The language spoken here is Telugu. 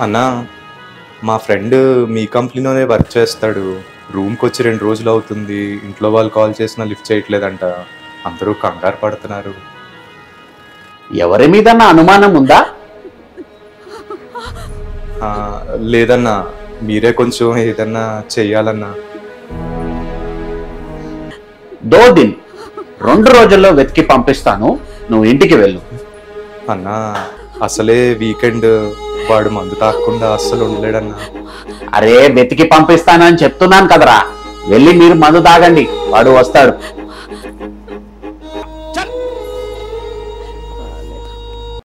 అన్నా మా ఫ్రెండ్ మీ కంపెనీలోనే వర్క్ చేస్తాడు రూమ్కి వచ్చి రెండు రోజులు అవుతుంది ఇంట్లో వాళ్ళు కాల్ చేసినా లిఫ్ట్ చేయట్లేదంట అందరూ కంగారు పడుతున్నారు ఎవరి మీదన్నా అనుమానం ఉందా ఆ, లేదన్నా మీరే కొంచెం ఏదన్నా చెయ్యాలన్నా దో దిన్ రెండు రోజుల్లో వెతికి పంపిస్తాను నువ్వు ఇంటికి వెళ్ళు అన్నా అసలే వీకెండ్ వాడు మందు తాగకుండా అస్సలు ఉండలేడన్నా అరే వెతికి పంపిస్తానని చెప్తున్నాను కదరా వెళ్ళి మీరు మందు తాగండి వాడు వస్తాడు